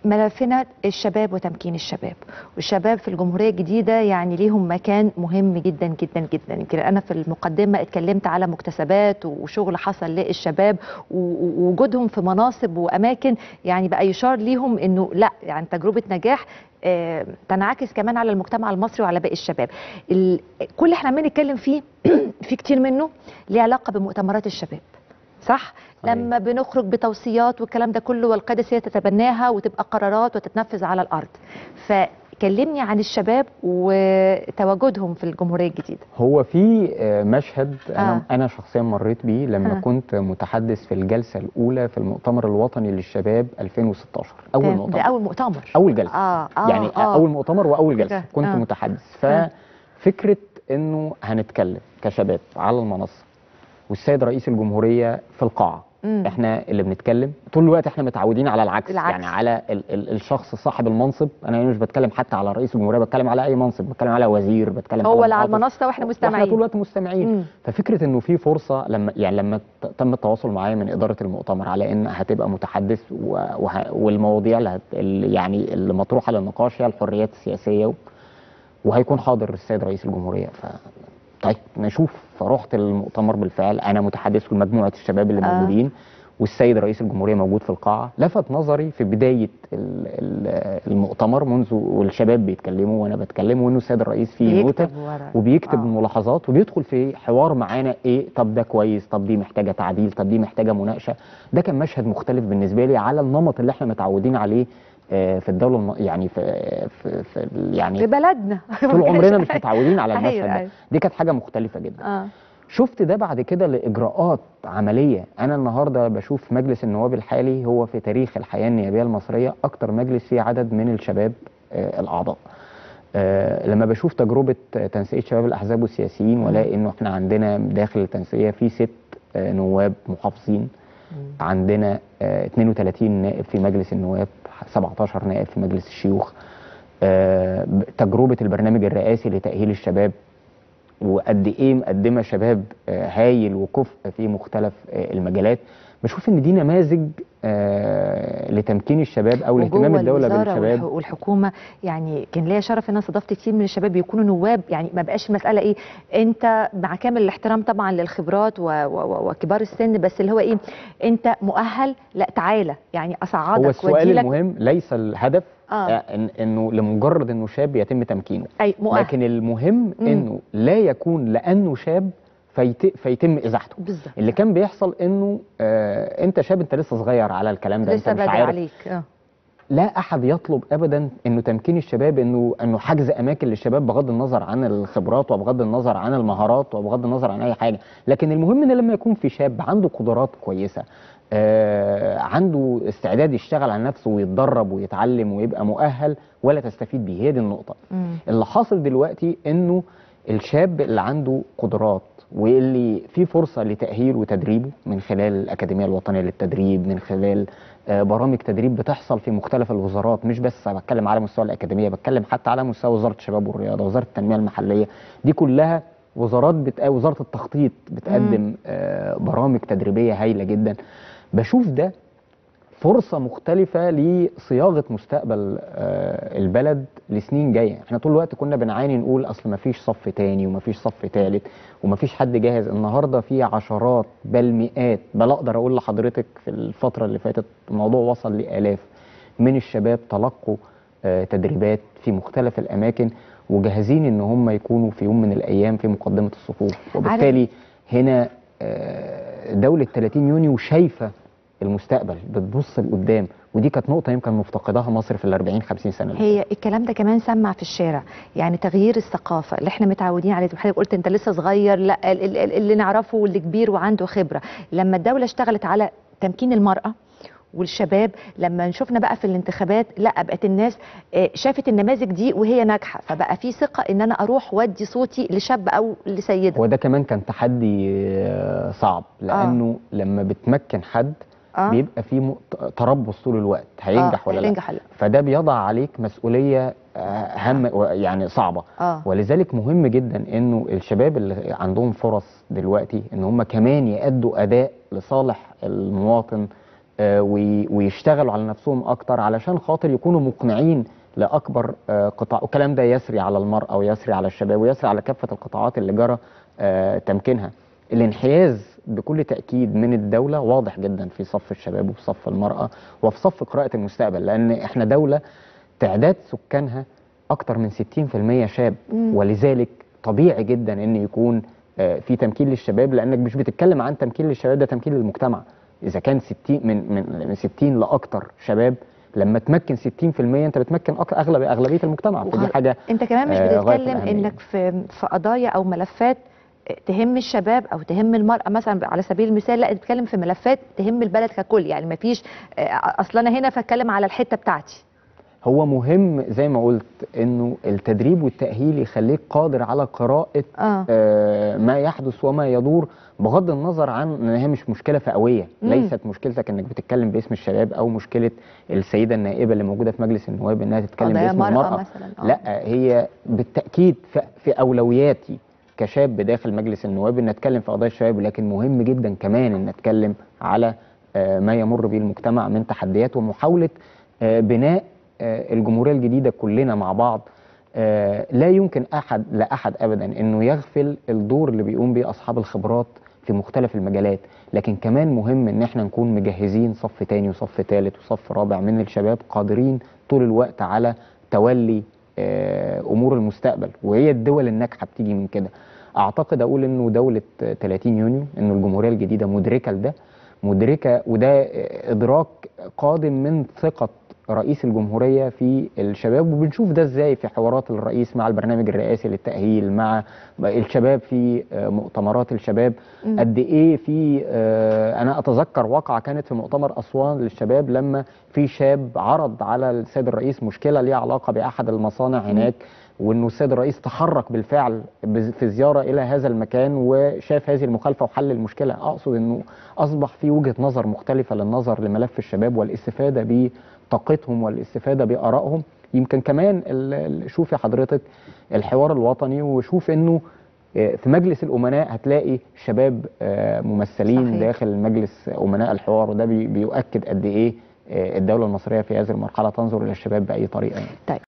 ملفنا الشباب وتمكين الشباب والشباب في الجمهوريه الجديده يعني ليهم مكان مهم جدا جدا جدا يمكن انا في المقدمه اتكلمت على مكتسبات وشغل حصل للشباب و- ووجودهم في مناصب واماكن يعني بقى يشار ليهم انه لا يعني تجربه نجاح آه، تنعكس كمان على المجتمع المصري وعلى باقي الشباب ال- كل اللي احنا عمالين نتكلم فيه في كتير منه ليه علاقه بمؤتمرات الشباب صح صحيح. لما بنخرج بتوصيات والكلام ده كله والقاده السياسيه تتبناها وتبقى قرارات وتتنفذ على الارض فكلمني عن الشباب وتواجدهم في الجمهوريه الجديده هو في آه، مشهد انا آه. انا شخصيا مريت بيه لما آه. كنت متحدث في الجلسه الاولى في المؤتمر الوطني للشباب 2016 اول ده- مؤتمر ده اول مؤتمر اول جلسه اه اه يعني آه. اول مؤتمر واول جلسه فكرة. كنت آه. متحدث آه. ففكره انه هنتكلم كشباب على المنصه والسيد رئيس الجمهوريه في القاعه مم. احنا اللي بنتكلم طول الوقت احنا متعودين على العكس, العكس. يعني على ال ال الشخص صاحب المنصب انا مش بتكلم حتى على رئيس الجمهوريه بتكلم على اي منصب بتكلم على وزير بتكلم هو اللي على محافظ. المنصه واحنا واحنا مستمعين طول الوقت مستمعين مم. ففكره انه في فرصه لما يعني لما ت- تم التواصل معايا من اداره المؤتمر على ان هتبقى متحدث و- وه والمواضيع اللي, هت اللي يعني اللي مطروحه للنقاش هي الحريات السياسيه و- وهيكون حاضر السيد رئيس الجمهوريه ف طيب نشوف فرحت المؤتمر بالفعل انا متحدث لمجموعه الشباب اللي آه. موجودين والسيد رئيس الجمهوريه موجود في القاعه لفت نظري في بدايه ال- ال- المؤتمر منذ والشباب بيتكلموا وانا بتكلم وانه السيد الرئيس في نوتة بيكتب ورا وبيكتب آه. الملاحظات وبيدخل في حوار معانا ايه طب ده كويس طب دي محتاجه تعديل طب دي محتاجه مناقشه ده كان مشهد مختلف بالنسبه لي على النمط اللي احنا متعودين عليه آه، في الدوله الم... يعني في في, في ال- في يعني بلدنا طول عمرنا مش متعودين على المشهد أيوة، ده أيوة. دي كانت حاجه مختلفه جدا اه شفت ده بعد كده لاجراءات عمليه انا النهارده بشوف مجلس النواب الحالي هو في تاريخ الحياه النيابيه المصريه اكتر مجلس فيه عدد من الشباب آه، الاعضاء آه، لما بشوف تجربه آه، تنسيق شباب الاحزاب والسياسيين والاقي انه احنا عندنا داخل التنسيقيه في ست آه، نواب محافظين عندنا آه، 32 نائب في مجلس النواب 17 نائب في مجلس الشيوخ آه، ب- تجربه البرنامج الرئاسي لتاهيل الشباب وقد ايه مقدمه شباب آه، هايل وكفء في مختلف آه، المجالات بشوف ان دي نماذج آه، لتمكين الشباب او لاهتمام وجوه الدوله الوزارة والح- بالشباب والحكومه يعني كان ليا شرف ان انا استضفت كتير من الشباب يكونوا نواب يعني ما بقاش المساله ايه انت مع كامل الاحترام طبعا للخبرات و- و- و- وكبار السن بس اللي هو ايه انت مؤهل لا تعالى يعني اصعدك هو السؤال وأديلك- المهم ليس الهدف آه. آه. إن انه لمجرد انه شاب يتم تمكينه اي مؤهل لكن المهم مم. انه لا يكون لانه شاب فيت... فيتم ازاحته بالظبط اللي كان بيحصل انه آه انت شاب انت لسه صغير على الكلام ده لسه انت مش بدري عارف عليك اه لا احد يطلب ابدا انه تمكين الشباب انه انه حجز اماكن للشباب بغض النظر عن الخبرات وبغض النظر عن المهارات وبغض النظر عن اي حاجه لكن المهم ان لما يكون في شاب عنده قدرات كويسه آه عنده استعداد يشتغل على نفسه ويتدرب ويتعلم ويبقى مؤهل ولا تستفيد بيه هي دي النقطه مم. اللي حاصل دلوقتي انه الشاب اللي عنده قدرات واللي في فرصه لتاهيله وتدريبه من خلال الاكاديميه الوطنيه للتدريب من خلال آه، برامج تدريب بتحصل في مختلف الوزارات مش بس بتكلم على مستوى الاكاديميه بتكلم حتى على مستوى وزاره الشباب والرياضه وزاره التنميه المحليه دي كلها وزارات بت... آه، وزاره التخطيط بتقدم آه، برامج تدريبيه هايله جدا بشوف ده فرصة مختلفة لصياغة مستقبل آه، البلد لسنين جاية احنا طول الوقت كنا بنعاني نقول اصل مفيش صف تاني ومفيش صف تالت ومفيش حد جاهز النهاردة في عشرات بل مئات بل اقدر اقول لحضرتك في الفترة اللي فاتت الموضوع وصل لآلاف من الشباب تلقوا آه، تدريبات في مختلف الاماكن وجاهزين ان هم يكونوا في يوم من الايام في مقدمة الصفوف وبالتالي هنا آه، دولة 30 يونيو شايفة المستقبل بتبص لقدام ودي كانت نقطه يمكن مفتقداها مصر في ال 40 50 سنه اللي هي الكلام ده كمان سمع في الشارع يعني تغيير الثقافه اللي احنا متعودين عليه حضرتك قلت انت لسه صغير لا ال- ال- اللي نعرفه واللي كبير وعنده خبره لما الدوله اشتغلت على تمكين المراه والشباب لما شفنا بقى في الانتخابات لا بقت الناس آه، شافت النماذج دي وهي ناجحه فبقى في ثقه ان انا اروح وادي صوتي لشاب او لسيده هو ده كمان كان تحدي آه، صعب لانه لما بتمكن حد اه بيبقى في م- تربص طول الوقت هينجح آه، ولا لا هينجح ولا لا فده بيضع عليك مسؤوليه آه، هم و- يعني صعبه اه ولذلك مهم جدا انه الشباب اللي عندهم فرص دلوقتي ان هم كمان يأدوا اداء لصالح المواطن آه، وي- ويشتغلوا على نفسهم اكتر علشان خاطر يكونوا مقنعين لاكبر آه، قطاع والكلام ده يسري على المراه ويسري على الشباب ويسري على كافه القطاعات اللي جرى آه، تمكينها الانحياز بكل تاكيد من الدوله واضح جدا في صف الشباب وفي صف المراه وفي صف قراءه المستقبل لان احنا دوله تعداد سكانها اكتر من 60% شاب مم. ولذلك طبيعي جدا ان يكون آه، في تمكين للشباب لانك مش بتتكلم عن تمكين للشباب ده تمكين للمجتمع اذا كان 60 من من من 60 لاكتر شباب لما تمكن 60% انت بتمكن أك- اغلب اغلبيه المجتمع فدي وه- حاجه انت كمان مش آه، غاية في بتتكلم الأهمية. انك في في قضايا او ملفات تهم الشباب او تهم المراه مثلا على سبيل المثال لا بتتكلم في ملفات تهم البلد ككل يعني ما فيش اصلا انا هنا فاتكلم على الحته بتاعتي هو مهم زي ما قلت انه التدريب والتاهيل يخليك قادر على قراءه اه آه، ما يحدث وما يدور بغض النظر عن ان هي مش مشكله فئويه مم. ليست مشكلتك انك بتتكلم باسم الشباب او مشكله السيده النائبه اللي موجوده في مجلس النواب انها تتكلم قضايا باسم مرأة المراه مثلا آه. لا هي بالتاكيد في- في اولوياتي كشاب داخل مجلس النواب ان اتكلم في قضايا الشباب لكن مهم جدا كمان ان اتكلم على آه، ما يمر به المجتمع من تحديات ومحاوله آه، بناء آه، الجمهوريه الجديده كلنا مع بعض آه، لا يمكن احد لا احد ابدا انه يغفل الدور اللي بيقوم به اصحاب الخبرات في مختلف المجالات لكن كمان مهم ان احنا نكون مجهزين صف تاني وصف تالت وصف رابع من الشباب قادرين طول الوقت على تولي آه، امور المستقبل وهي الدول الناجحه بتيجي من كده اعتقد اقول انه دوله آه، 30 يونيو انه الجمهوريه الجديده مدركه لده مدركه وده آه، ادراك قادم من ثقه رئيس الجمهوريه في الشباب وبنشوف ده ازاي في حوارات الرئيس مع البرنامج الرئاسي للتاهيل مع الشباب في آه، مؤتمرات الشباب مم. قد ايه في آه، انا اتذكر واقعه كانت في مؤتمر اسوان للشباب لما في شاب عرض على السيد الرئيس مشكله ليها علاقه باحد المصانع هناك وانه السيد الرئيس تحرك بالفعل بز- في زياره الى هذا المكان وشاف هذه المخالفه وحل المشكله اقصد انه اصبح في وجهه نظر مختلفه للنظر لملف الشباب والاستفاده بطاقتهم والاستفاده بارائهم يمكن كمان ال- ال- شوفي حضرتك الحوار الوطني وشوف انه آه، في مجلس الامناء هتلاقي شباب آه، ممثلين صحيح. داخل مجلس امناء الحوار وده بي- بيؤكد قد ايه آه، الدوله المصريه في هذه المرحله تنظر الى الشباب باي طريقه يعني. طيب